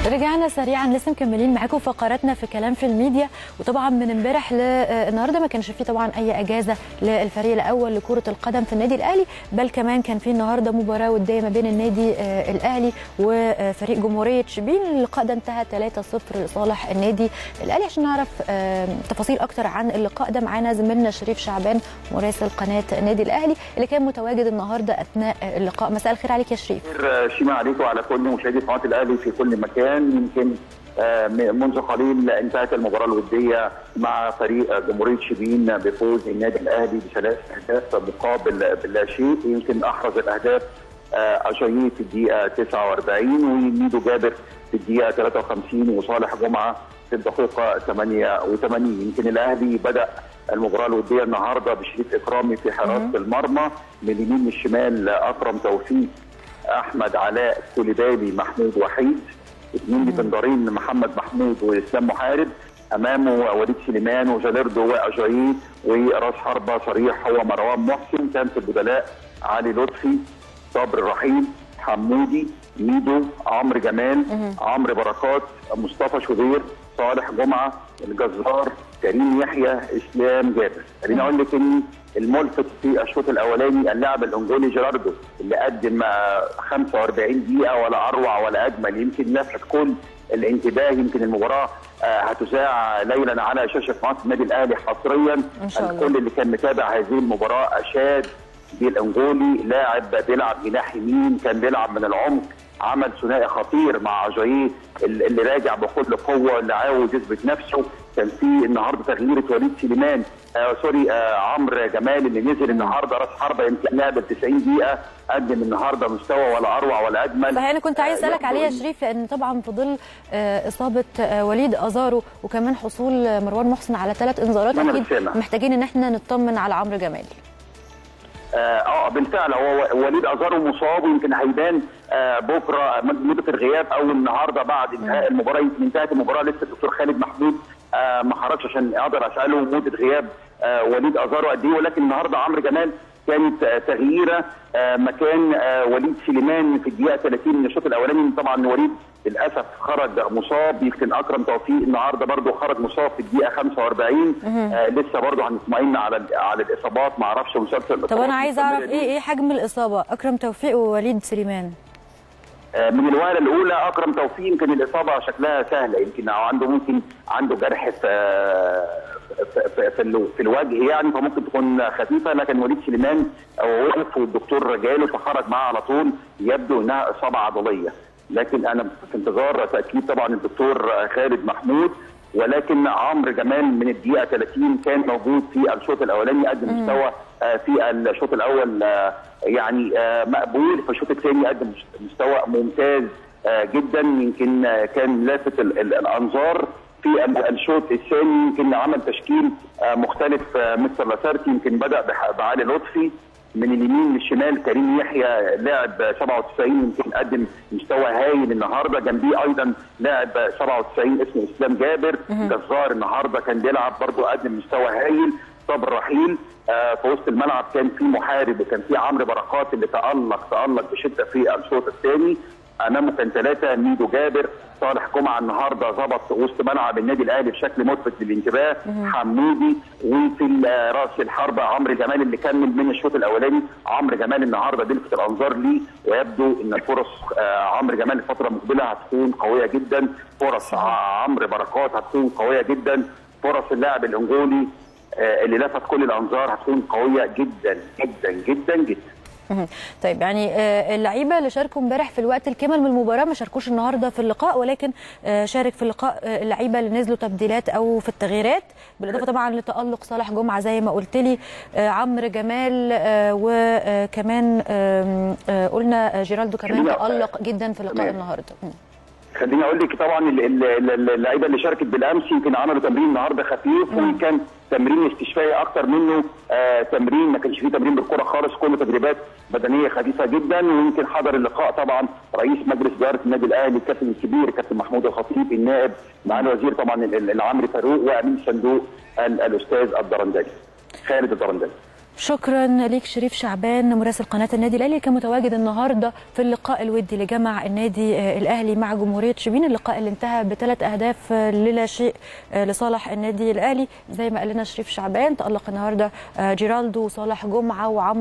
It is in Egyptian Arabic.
رجعنا سريعا لسه مكملين معاكم فقراتنا في كلام في الميديا وطبعا من امبارح للنهارده ما كانش فيه طبعا اي اجازه للفريق الاول لكره القدم في النادي الاهلي بل كمان كان في النهارده مباراه وديه ما بين النادي الاهلي وفريق جمهوريه شبين اللقاء ده انتهى 3-0 لصالح النادي الاهلي عشان نعرف تفاصيل اكتر عن اللقاء ده معانا زميلنا شريف شعبان مراسل قناه النادي الاهلي اللي كان متواجد النهارده اثناء اللقاء مساء الخير عليك يا شريف شيماء عليكم وعلى كل مشاهدي قناه الاهلي في كل مكان يمكن منذ قليل انتهت المباراه الوديه مع فريق جمهوريه شبين بفوز النادي الاهلي بثلاث اهداف مقابل بلا شيء يمكن احرز الاهداف اجاييه في الدقيقه 49 وميدو جابر في الدقيقه 53 وصالح جمعه في الدقيقه 88 يمكن الاهلي بدا المباراه الوديه النهارده بشريف اكرامي في حراسه المرمى من اليمين للشمال اكرم توفيق احمد علاء كوليبالي محمود وحيد اثنين ديفندرين محمد محمود واسلام محارب امامه وليد سليمان وجاليردو واجاييه وراس حربه صريح هو مروان محسن كان في البدلاء علي لطفي صبر رحيم حمودي ميدو عمرو جمال عمرو بركات مصطفى شوبير صالح جمعه الجزار كريم يحيى اسلام جابر خليني اقول لك ان الملفت في الشوط الاولاني اللاعب الانجولي جيراردو اللي قدم 45 دقيقه ولا اروع ولا اجمل يمكن لفت كل الانتباه يمكن المباراه هتذاع ليلا على شاشه قناه النادي الاهلي حصريا إن شاء الله. الكل اللي كان متابع هذه المباراه اشاد بالانجولي لاعب بيلعب جناح يمين كان بيلعب من العمق عمل ثنائي خطير مع جاييه اللي راجع بكل قوه اللي عاوز يثبت نفسه كان في النهارده تغييره وليد سليمان آه سوري آه عمرو جمال اللي نزل النهارده راس حربه يمكن لعب 90 دقيقه قدم النهارده مستوى ولا اروع ولا اجمل صحيح انا كنت عايز آه، اسالك عليه يا يبدو إن- شريف لان طبعا في ظل آه، اصابه آه، وليد ازارو وكمان حصول آه، مروان محسن على ثلاث انذارات أنا اكيد بسامع. محتاجين ان احنا نطمن على عمرو جمال اه آه، بالفعل هو وليد ازارو مصاب ويمكن هيبان آه بكره مده الغياب او النهارده بعد انتهاء المباراه يمكن انتهت المباراه لسه الدكتور خالد محمود آه ما خرجش عشان اقدر اساله مده غياب آه وليد ازارو قد ايه ولكن النهارده عمرو جمال كانت آه، تغييره آه، مكان آه، وليد سليمان في الدقيقه 30 من الشوط الاولاني طبعا وليد للاسف خرج مصاب يمكن اكرم توفيق النهارده برضه خرج مصاب في الدقيقه 45 آه لسه برضه هنطمئن على ال- على الاصابات ما اعرفش مسلسل طب انا عايز اعرف ايه ايه حجم الاصابه اكرم توفيق ووليد سليمان آه، من الوهله الاولى اكرم توفيق يمكن الاصابه شكلها سهله يمكن أو عنده ممكن عنده جرح في في, في, في, الو- في الوجه يعني فممكن تكون خفيفه لكن وليد سليمان هو وقف والدكتور جاله فخرج معاه على طول يبدو انها اصابه عضليه لكن انا في انتظار تاكيد طبعا الدكتور خالد محمود ولكن عمرو جمال من الدقيقه 30 كان موجود في الشوط الاولاني قدم مستوى آه، في الشوط الاول آه، يعني آه، مقبول في الشوط الثاني قدم مستوى ممتاز آه، جدا يمكن آه، كان لافت ال- ال- الانظار في ال- الشوط الثاني يمكن عمل تشكيل آه، مختلف آه، مستر لاسارتي يمكن بدا بح- بعلي لطفي من اليمين للشمال كريم يحيى لاعب 97 يمكن قدم مستوى هايل النهارده جنبيه ايضا لاعب 97 اسمه اسلام جابر جزار النهارده كان بيلعب برضه قدم مستوى هايل صبر رحيل آه في وسط الملعب كان في محارب وكان في عمرو بركات اللي تالق تالق بشده في الشوط الثاني امامه كان ثلاثه ميدو جابر صالح جمعه النهارده ظبط وسط ملعب النادي الاهلي بشكل ملفت للانتباه حمودي وفي ال- راس الحربه عمرو جمال اللي كمل من الشوط الاولاني عمرو جمال النهارده بيلفت الانظار ليه ويبدو ان الفرص آه، عمرو جمال الفتره المقبله هتكون قويه جدا فرص عمرو بركات هتكون قويه جدا فرص اللاعب الانجولي آه، اللي لفت كل الانظار هتكون قويه جدا جدا جدا جدا مهم. طيب يعني آه، اللعيبه اللي شاركوا امبارح في الوقت الكامل من المباراه ما شاركوش النهارده في اللقاء ولكن آه، شارك في اللقاء آه، اللعيبه اللي نزلوا تبديلات او في التغييرات بالاضافه طبعا لتالق صالح جمعه زي ما قلت لي آه، عمرو جمال آه، وكمان آم، آه، قلنا آه، جيرالدو كمان خلينا- تالق جدا في لقاء تمام. النهارده مم. خليني اقول لك طبعا ال- ال- ال- اللعيبه اللي شاركت بالامس يمكن عملوا تمرين النهارده خفيف وكان تمرين استشفائي اكتر منه آه تمرين ما كانش فيه تمرين بالكره خالص كله تدريبات بدنيه خفيفه جدا ويمكن حضر اللقاء طبعا رئيس مجلس اداره النادي الاهلي الكابتن الكبير الكابتن محمود الخطيب النائب مع الوزير طبعا ال- ال- العمري فاروق وامين صندوق ال- الاستاذ الدرندلي خالد الدرندلي شكرا ليك شريف شعبان مراسل قناه النادي الاهلي كان متواجد النهارده في اللقاء الودي اللي جمع النادي الاهلي مع جمهوريه شبين اللقاء اللي انتهى بثلاث اهداف للا شيء لصالح النادي الاهلي زي ما قال لنا شريف شعبان تالق النهارده جيرالدو وصالح جمعه وعمرو